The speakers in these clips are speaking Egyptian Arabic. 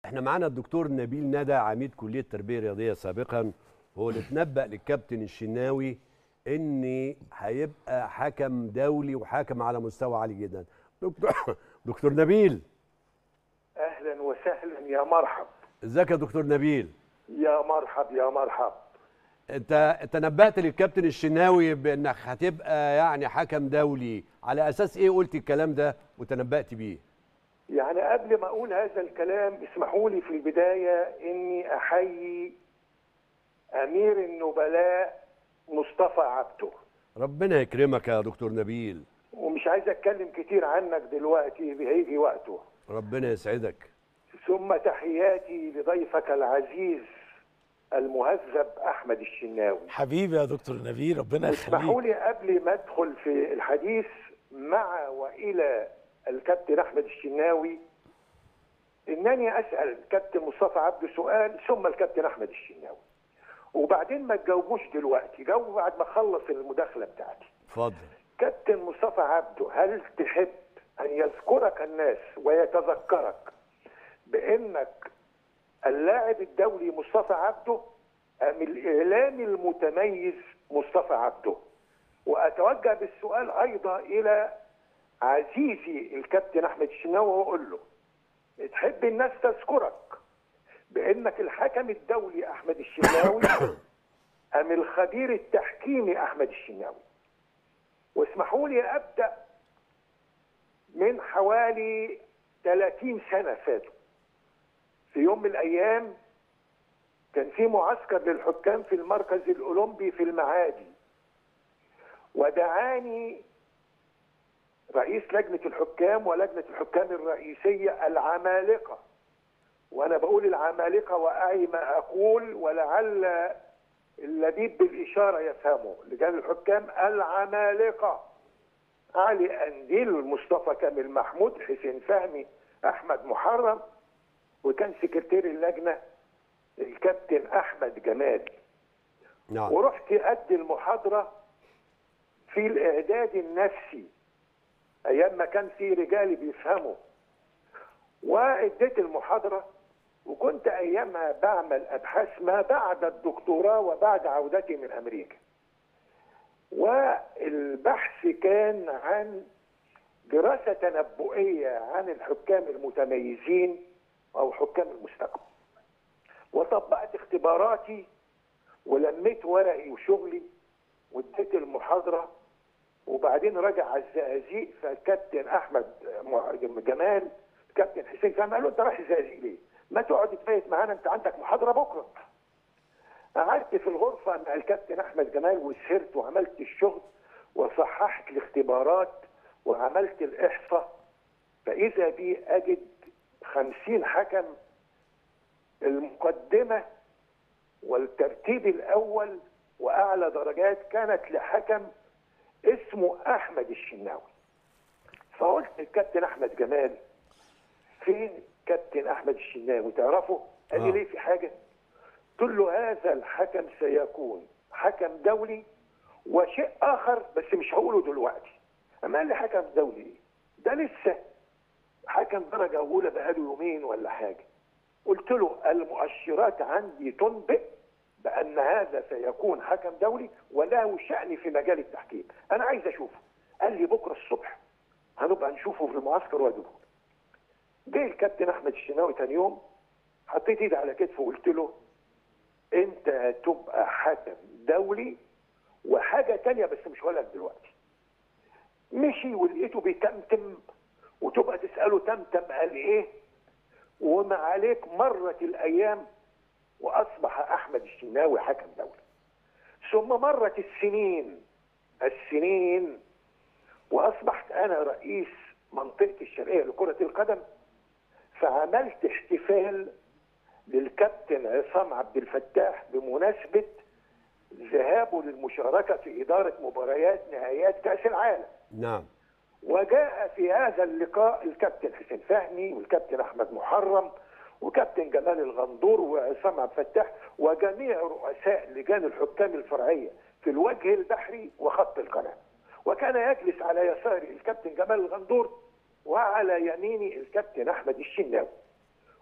احنا معانا الدكتور نبيل ندى عميد كليه التربيه الرياضيه سابقا هو اللي تنبأ للكابتن الشناوي ان هيبقى حكم دولي وحاكم على مستوى عالي جدا دكتور دكتور نبيل اهلا وسهلا يا مرحب ازيك يا دكتور نبيل يا مرحب يا مرحب انت تنبأت للكابتن الشناوي بانك هتبقى يعني حكم دولي على اساس ايه قلت الكلام ده وتنبأت بيه يعني قبل ما اقول هذا الكلام اسمحوا لي في البدايه اني احيي امير النبلاء مصطفى عبده ربنا يكرمك يا دكتور نبيل ومش عايز اتكلم كتير عنك دلوقتي هيجي وقته ربنا يسعدك ثم تحياتي لضيفك العزيز المهذب احمد الشناوي حبيبي يا دكتور نبيل ربنا اسمحوا يخليك لي قبل ما ادخل في الحديث مع والى الكابتن احمد الشناوي انني اسال الكابتن مصطفى عبده سؤال ثم الكابتن احمد الشناوي وبعدين ما تجاوبوش دلوقتي جاوبوا بعد ما اخلص المداخله بتاعتي اتفضل كابتن مصطفى عبده هل تحب ان يذكرك الناس ويتذكرك بانك اللاعب الدولي مصطفى عبده ام الاعلامي المتميز مصطفى عبده واتوجه بالسؤال ايضا الى عزيزي الكابتن احمد الشناوي واقول له تحب الناس تذكرك بانك الحكم الدولي احمد الشناوي ام الخبير التحكيمي احمد الشناوي واسمحوا لي ابدا من حوالي 30 سنه فاتوا في يوم من الايام كان في معسكر للحكام في المركز الاولمبي في المعادي ودعاني رئيس لجنه الحكام ولجنه الحكام الرئيسيه العمالقه وانا بقول العمالقه واعي ما اقول ولعل اللبيب بالاشاره يفهمه لجان الحكام العمالقه علي انديل مصطفى كامل محمود حسين فهمي احمد محرم وكان سكرتير اللجنه الكابتن احمد جمال نعم ورحت ادي المحاضره في الاعداد النفسي ايام ما كان في رجال بيفهموا واديت المحاضره وكنت ايامها بعمل ابحاث ما بعد الدكتوراه وبعد عودتي من امريكا والبحث كان عن دراسه تنبؤيه عن الحكام المتميزين او حكام المستقبل وطبقت اختباراتي ولميت ورقي وشغلي واديت المحاضره وبعدين رجع الزقازيق فالكابتن احمد جمال الكابتن حسين فهم قال له انت رايح الزقازيق ليه؟ ما تقعد تبيت معانا انت عندك محاضره بكره. قعدت في الغرفه مع الكابتن احمد جمال وسهرت وعملت الشغل وصححت الاختبارات وعملت الاحصاء فاذا بي اجد خمسين حكم المقدمه والترتيب الاول واعلى درجات كانت لحكم اسمه احمد الشناوي فقلت للكابتن احمد جمال فين كابتن احمد الشناوي تعرفه قال لي آه. ليه في حاجه قلت له هذا الحكم سيكون حكم دولي وشيء اخر بس مش هقوله دلوقتي اما قال لي حكم دولي إيه؟ ده لسه حكم درجه اولى بقاله يومين ولا حاجه قلت له المؤشرات عندي تنبئ بان هذا سيكون حكم دولي وله شان في مجال التحكيم انا عايز اشوفه قال لي بكره الصبح هنبقى نشوفه في المعسكر واجيبه جه الكابتن احمد الشناوي تاني يوم حطيت ايدي على كتفه وقلت له انت هتبقى حكم دولي وحاجه تانية بس مش هقولها لك دلوقتي مشي ولقيته بيتمتم وتبقى تساله تمتم قال ايه وما عليك مرت الايام واصبح احمد الشناوي حكم دولي ثم مرت السنين السنين واصبحت انا رئيس منطقه الشرقيه لكره القدم فعملت احتفال للكابتن عصام عبد الفتاح بمناسبه ذهابه للمشاركه في اداره مباريات نهائيات كاس العالم نعم وجاء في هذا اللقاء الكابتن حسين فهمي والكابتن احمد محرم وكابتن جمال الغندور وعصام عبد الفتاح وجميع رؤساء لجان الحكام الفرعيه في الوجه البحري وخط القناه وكان يجلس على يساري الكابتن جمال الغندور وعلى يميني الكابتن احمد الشناوي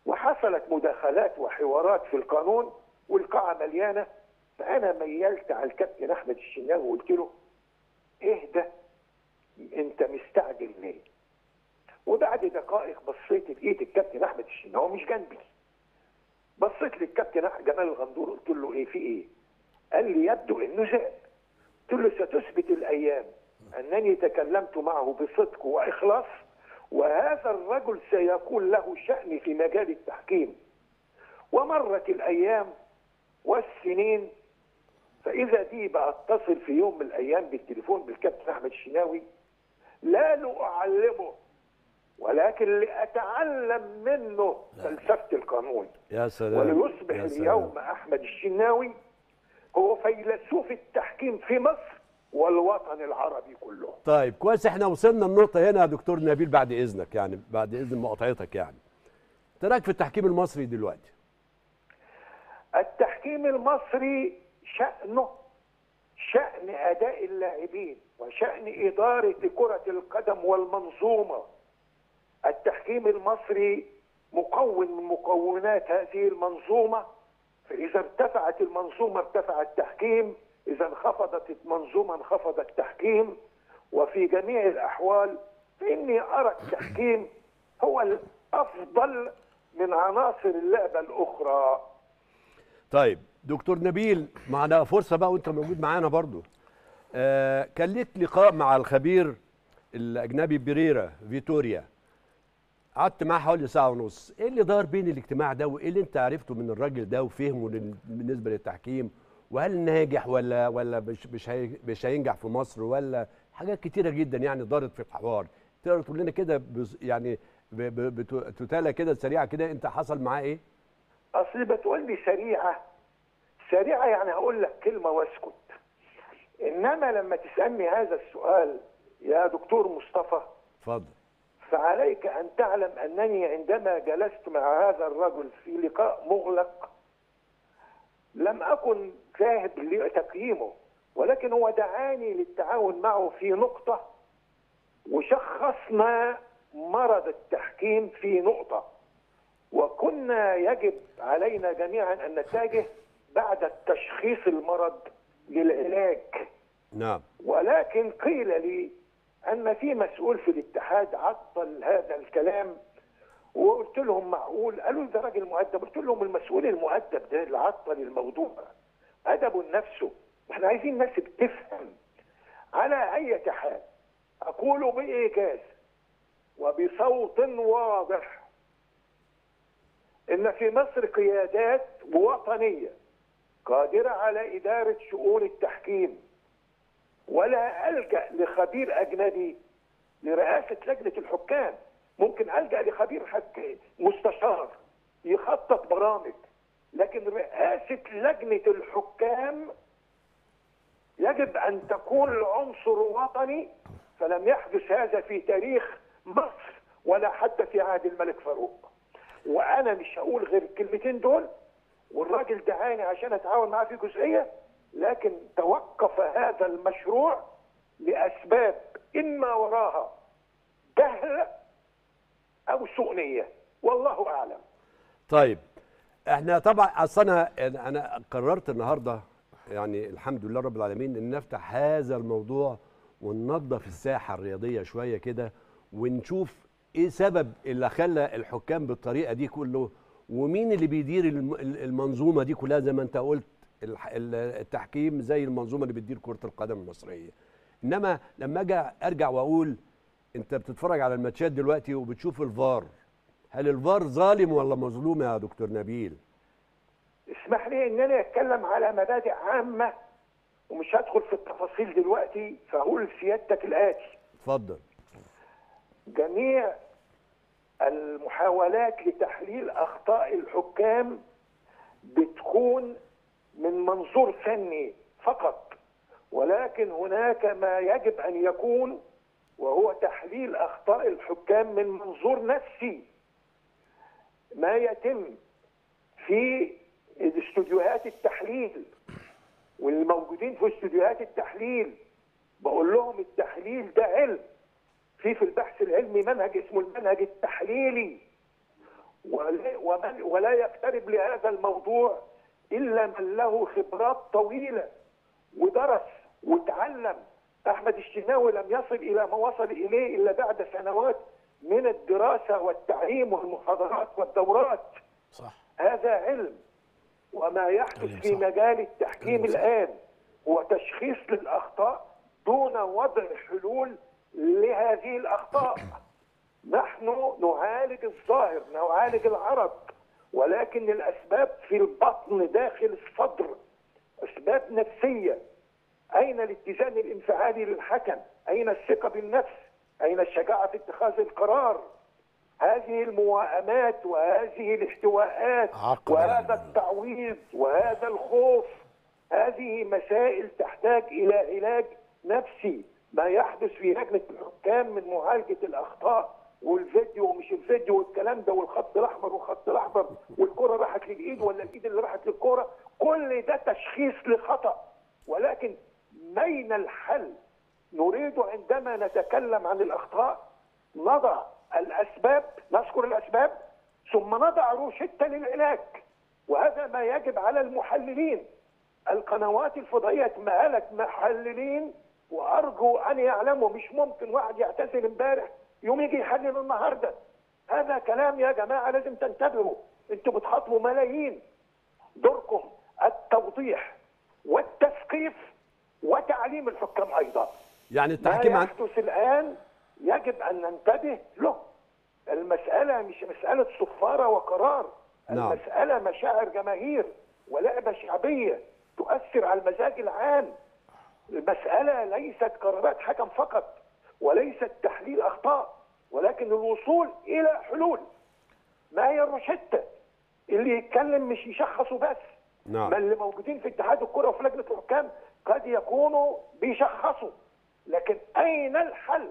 وحصلت مداخلات وحوارات في القانون والقاعه مليانه فانا ميلت على الكابتن احمد الشناوي وقلت له اهدى انت مستعجل ليه؟ وبعد دقائق بصيت لقيت الكابتن احمد الشناوي مش جنبي بصيت للكابتن أح- جمال الغندور قلت له ايه في ايه؟ قال لي يبدو انه زاد قلت له ستثبت الايام انني تكلمت معه بصدق واخلاص وهذا الرجل سيكون له شان في مجال التحكيم ومرت الايام والسنين فاذا دي بتصل في يوم من الايام بالتليفون بالكابتن احمد الشناوي لا لاعلمه ولكن لاتعلم منه فلسفه القانون يا سلام وليصبح يا سلام. اليوم احمد الشناوي هو فيلسوف التحكيم في مصر والوطن العربي كله طيب كويس احنا وصلنا النقطة هنا يا دكتور نبيل بعد إذنك يعني بعد إذن مقاطعتك يعني. أنت رأيك في التحكيم المصري دلوقتي؟ التحكيم المصري شأنه شأن أداء اللاعبين وشأن إدارة كرة القدم والمنظومة التحكيم المصري مكون من مكونات هذه المنظومة فإذا ارتفعت المنظومة ارتفع التحكيم إذا انخفضت المنظومة انخفض التحكيم وفي جميع الأحوال فإني أرى التحكيم هو الأفضل من عناصر اللعبة الأخرى طيب دكتور نبيل معنا فرصة بقى وأنت موجود معانا برضو. آه كان ليك لقاء مع الخبير الأجنبي بيريرا فيتوريا. قعدت معاه حوالي ساعة ونص، إيه اللي دار بين الاجتماع ده وإيه اللي أنت عرفته من الراجل ده وفهمه لل- بالنسبة للتحكيم؟ وهل ناجح ولا ولا مش مش هي- مش هينجح في مصر ولا حاجات كتيرة جدا يعني دارت في الحوار. تقدر تقول لنا كده بز- يعني ب- ب- بت- تتالى كده سريعة كده أنت حصل معاه إيه؟ اصل بتقول لي سريعه سريعه يعني هقول لك كلمه واسكت انما لما تسالني هذا السؤال يا دكتور مصطفى اتفضل. فعليك ان تعلم انني عندما جلست مع هذا الرجل في لقاء مغلق لم اكن ذاهب لتقييمه ولكن هو دعاني للتعاون معه في نقطه وشخصنا مرض التحكيم في نقطه وكنا يجب علينا جميعا ان نتجه بعد التشخيص المرض للعلاج نعم. ولكن قيل لي ان في مسؤول في الاتحاد عطل هذا الكلام وقلت لهم معقول قالوا لي ده راجل مؤدب قلت لهم المسؤول المؤدب ده اللي عطل الموضوع ادب نفسه احنا عايزين ناس بتفهم على اي حال اقول بايجاز وبصوت واضح ان في مصر قيادات وطنيه قادره على اداره شؤون التحكيم ولا الجا لخبير اجنبي لرئاسه لجنه الحكام ممكن الجا لخبير حك... مستشار يخطط برامج لكن رئاسه لجنه الحكام يجب ان تكون عنصر وطني فلم يحدث هذا في تاريخ مصر ولا حتى في عهد الملك فاروق وانا مش هقول غير الكلمتين دول والراجل دعاني عشان اتعاون معاه في جزئيه لكن توقف هذا المشروع لاسباب اما وراها جهل او سوء نيه والله اعلم طيب احنا طبعا اصل انا انا قررت النهارده يعني الحمد لله رب العالمين ان نفتح هذا الموضوع وننظف الساحه الرياضيه شويه كده ونشوف ايه سبب اللي خلى الحكام بالطريقه دي كله ومين اللي بيدير الم- المنظومه دي كلها زي ما انت قلت الح- ال- التحكيم زي المنظومه اللي بتدير كره القدم المصريه انما لما اجي ارجع واقول انت بتتفرج على الماتشات دلوقتي وبتشوف الفار هل الفار ظالم ولا مظلوم يا دكتور نبيل اسمح لي ان انا اتكلم على مبادئ عامه ومش هدخل في التفاصيل دلوقتي فهقول لسيادتك الاتي اتفضل جميع المحاولات لتحليل اخطاء الحكام بتكون من منظور فني فقط ولكن هناك ما يجب ان يكون وهو تحليل اخطاء الحكام من منظور نفسي ما يتم في استوديوهات التحليل والموجودين في استوديوهات التحليل بقول لهم التحليل ده علم في في البحث العلمي منهج اسمه المنهج التحليلي ولا, ومن ولا يقترب لهذا الموضوع الا من له خبرات طويله ودرس وتعلم احمد الشناوي لم يصل الى ما وصل اليه الا بعد سنوات من الدراسه والتعليم والمحاضرات والدورات صح هذا علم وما يحدث علم في صح. مجال التحكيم علم صح. الآن هو تشخيص للأخطاء دون وضع حلول لهذه الأخطاء نحن نعالج الظاهر نعالج العرض ولكن الأسباب في البطن داخل الصدر أسباب نفسية أين الاتزان الانفعالي للحكم أين الثقة بالنفس أين الشجاعة في اتخاذ القرار هذه المواءمات وهذه الاحتواءات عقل وهذا يعني. التعويض وهذا الخوف هذه مسائل تحتاج الى علاج نفسي ما يحدث في لجنه الحكام من معالجه الاخطاء والفيديو ومش الفيديو والكلام ده والخط الاحمر والخط الاحمر والكره راحت للايد ولا الايد اللي راحت للكره كل ده تشخيص لخطا ولكن بين الحل نريد عندما نتكلم عن الاخطاء نضع الاسباب نذكر الاسباب ثم نضع روشته للعلاج وهذا ما يجب على المحللين القنوات الفضائيه مالت محللين وارجو ان يعلموا مش ممكن واحد يعتزل امبارح يوم يجي يحلل النهارده هذا كلام يا جماعه لازم تنتبهوا انتوا بتخاطبوا ملايين دوركم التوضيح والتثقيف وتعليم الحكام ايضا يعني ما التحكيم عن يحدث الآن يجب أن ننتبه له المسألة مش مسألة صفارة وقرار نعم. المسألة مشاعر جماهير ولعبة شعبية تؤثر على المزاج العام المسألة ليست قرارات حكم فقط وليست تحليل أخطاء ولكن الوصول إلى حلول ما هي الروشتة اللي يتكلم مش يشخصوا بس نعم. ما اللي موجودين في اتحاد الكرة وفي لجنة الحكام قد يكونوا بيشخصوا لكن أين الحل؟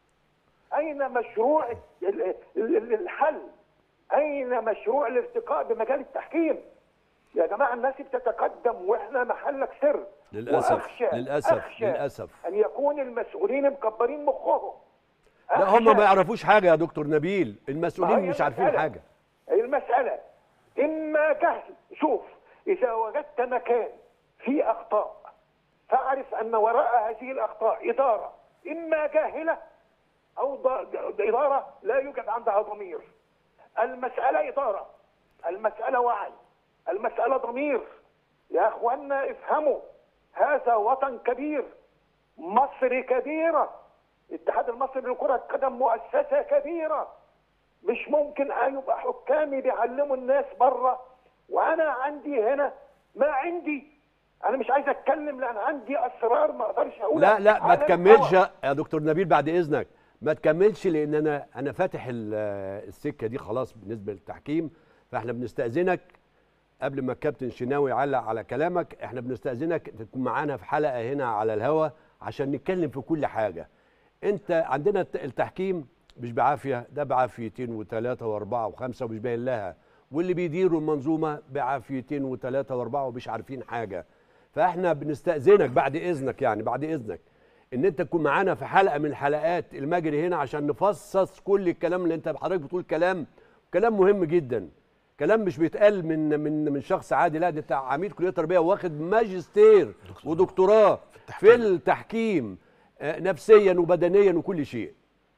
أين مشروع ال- ال- ال- الحل؟ أين مشروع الارتقاء بمجال التحكيم؟ يا جماعة الناس بتتقدم وإحنا محلك سر للأسف، وأخشى للأسف، أخشى للأسف. أن يكون المسؤولين مكبرين مخهم لا هم ما يعرفوش حاجه يا دكتور نبيل ما المسؤولين هي مش عارفين المسألة. حاجه المسألة إما جهل شوف إذا وجدت مكان فيه أخطاء فاعرف أن وراء هذه الأخطاء إدارة إما جاهلة أو ض- إدارة لا يوجد عندها ضمير المسألة إدارة المسألة وعي المسألة ضمير يا أخوانا افهموا هذا وطن كبير مصر كبيرة الاتحاد المصري لكرة القدم مؤسسة كبيرة مش ممكن ان يبقى حكامي بيعلموا الناس بره وانا عندي هنا ما عندي انا مش عايز اتكلم لان عندي اسرار ما اقدرش اقولها لا لا ما على تكملش الهوا. يا دكتور نبيل بعد اذنك ما تكملش لان انا انا فاتح ال- السكه دي خلاص بالنسبه للتحكيم فاحنا بنستاذنك قبل ما الكابتن شناوي يعلق على كلامك احنا بنستاذنك تكون معانا في حلقه هنا على الهوا عشان نتكلم في كل حاجه انت عندنا الت- التحكيم مش بعافيه ده بعافيتين وثلاثه واربعه وخمسه ومش باين لها واللي بيديروا المنظومه بعافيتين وثلاثه واربعه ومش عارفين حاجه فاحنا بنستاذنك بعد اذنك يعني بعد اذنك ان انت تكون معانا في حلقه من حلقات المجري هنا عشان نفصص كل الكلام اللي انت حضرتك بتقول كلام كلام مهم جدا كلام مش بيتقال من من من شخص عادي لا ده بتاع عميد كليه تربيه واخد ماجستير ودكتوراه في التحكيم آه، نفسيا وبدنيا وكل شيء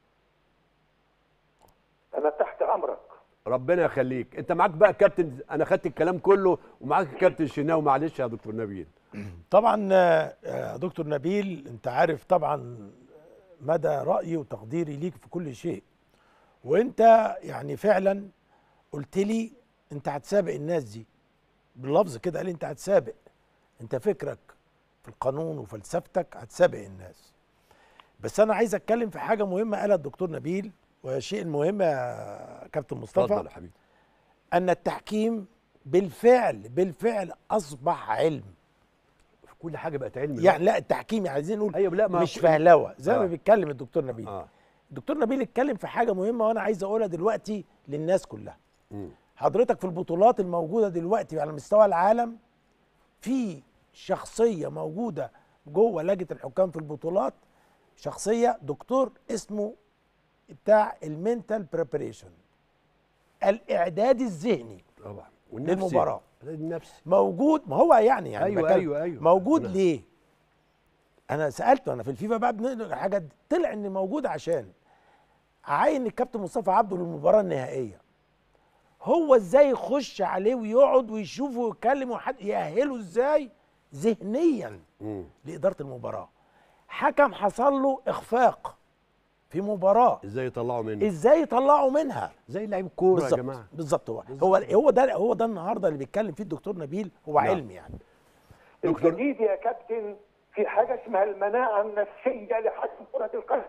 انا تحت امرك ربنا يخليك انت معاك بقى كابتن انا خدت الكلام كله ومعاك الكابتن شناوي معلش يا دكتور نبيل طبعا آه، آه، دكتور نبيل انت عارف طبعا مدى رايي وتقديري ليك في كل شيء وانت يعني فعلا قلت لي انت هتسابق الناس دي باللفظ كده قال لي انت هتسابق انت فكرك في القانون وفلسفتك هتسابق الناس بس انا عايز اتكلم في حاجه مهمه قالها الدكتور نبيل والشيء المهم يا كابتن مصطفى اتفضل يا حبيبي ان التحكيم بالفعل بالفعل اصبح علم في كل حاجه بقت علم يعني لا التحكيم يعني عايزين نقول أيوة، لا، ما- مش فهلوه زي ما آه. بيتكلم الدكتور نبيل اه الدكتور نبيل اتكلم في حاجه مهمه وانا عايز اقولها دلوقتي للناس كلها مم. حضرتك في البطولات الموجوده دلوقتي على مستوى العالم في شخصيه موجوده جوه لجنه الحكام في البطولات شخصيه دكتور اسمه بتاع المنتال بريبريشن الاعداد الذهني طبعا للمباراة. النفسي موجود ما هو يعني يعني أيوة، بتكلم. أيوة، أيوة. موجود نعم. ليه انا سالته انا في الفيفا بقى بنقل حاجه طلع ان موجود عشان عين الكابتن مصطفى عبده للمباراه النهائيه هو ازاي يخش عليه ويقعد ويشوفه ويتكلم وحد يأهله ازاي ذهنيا مم. لإدارة المباراة حكم حصل له إخفاق في مباراة ازاي يطلعوا منه ازاي يطلعوا منها زي لعيب كوره يا بالظبط جماعه بالظبط هو هو هو ده هو ده النهارده اللي بيتكلم فيه الدكتور نبيل هو نعم. علم يعني دكتور- الجديد يا كابتن في حاجه اسمها المناعه النفسيه لحكم كره القدم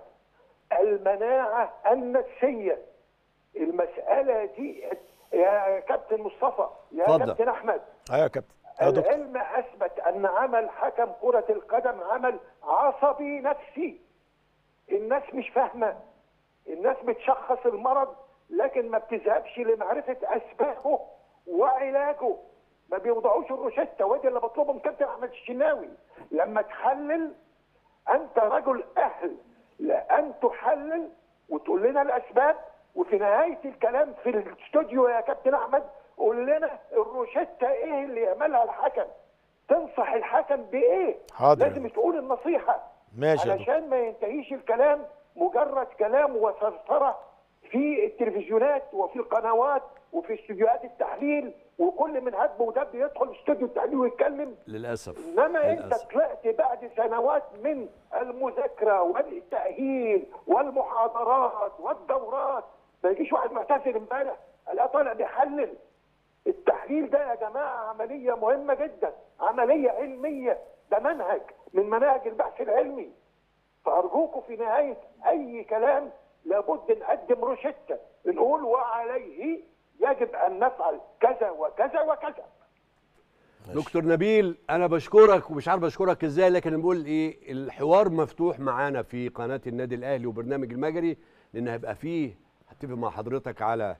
المناعه النفسيه المساله دي يا كابتن مصطفى يا اتفضل. كابتن احمد ايوه يا كابتن يا دكتور العلم اثبت ان عمل حكم كره القدم عمل عصبي نفسي الناس مش فاهمه الناس بتشخص المرض لكن ما بتذهبش لمعرفه اسبابه وعلاجه ما بيوضعوش الروشته ودي اللي بطلبه من كابتن احمد الشناوي لما تحلل انت رجل اهل لان تحلل وتقول لنا الاسباب وفي نهايه الكلام في الاستوديو يا كابتن احمد قول لنا الروشته ايه اللي يعملها الحكم تنصح الحكم بايه حاضر. لازم تقول النصيحه ماشي يا علشان ما ينتهيش الكلام مجرد كلام وثرثره في التلفزيونات وفي القنوات وفي استوديوهات التحليل وكل من هب ودب يدخل استوديو التحليل ويتكلم للاسف انما انت للأسف. طلعت بعد سنوات من المذاكره والتاهيل والمحاضرات والدورات ما يجيش واحد معتزل امبارح الاقيه طالع بيحلل التحليل ده يا جماعه عمليه مهمه جدا عمليه علميه ده منهج من مناهج البحث العلمي فارجوكم في نهايه اي كلام لابد نقدم روشته نقول وعليه يجب ان نفعل كذا وكذا وكذا دكتور نبيل انا بشكرك ومش عارف اشكرك ازاي لكن بقول ايه الحوار مفتوح معانا في قناه النادي الاهلي وبرنامج المجري لان هيبقى فيه هتفق مع حضرتك على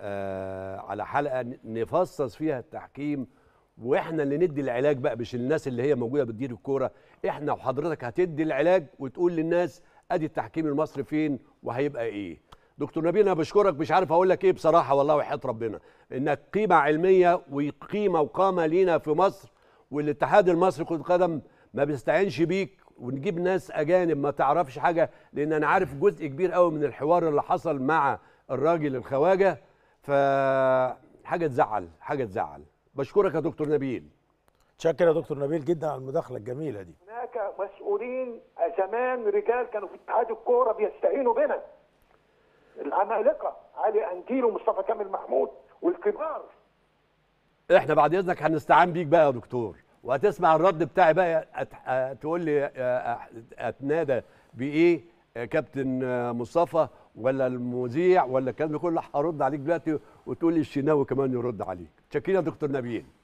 آه على حلقه نفصص فيها التحكيم واحنا اللي ندي العلاج بقى مش الناس اللي هي موجوده بتدير الكوره احنا وحضرتك هتدي العلاج وتقول للناس ادي التحكيم المصري فين وهيبقى ايه دكتور نبيل انا بشكرك مش عارف اقول لك ايه بصراحه والله وحياه ربنا انك قيمه علميه وقيمه وقامه لينا في مصر والاتحاد المصري لكره القدم ما بيستعينش بيك ونجيب ناس اجانب ما تعرفش حاجه لان انا عارف جزء كبير قوي من الحوار اللي حصل مع الراجل الخواجه فحاجه تزعل حاجه تزعل بشكرك يا دكتور نبيل شكرا يا دكتور نبيل جدا على المداخله الجميله دي هناك مسؤولين زمان رجال كانوا في اتحاد الكوره بيستعينوا بنا العمالقه علي انديل ومصطفى كامل محمود والكبار احنا بعد اذنك هنستعان بيك بقى يا دكتور وهتسمع الرد بتاعي بقى أت... أه تقول لي أه اتنادى بايه أه كابتن آه، مصطفى ولا المذيع ولا الكلام ده كله هرد عليك دلوقتي وتقول لي الشناوي كمان يرد عليك شكرا يا دكتور نبيل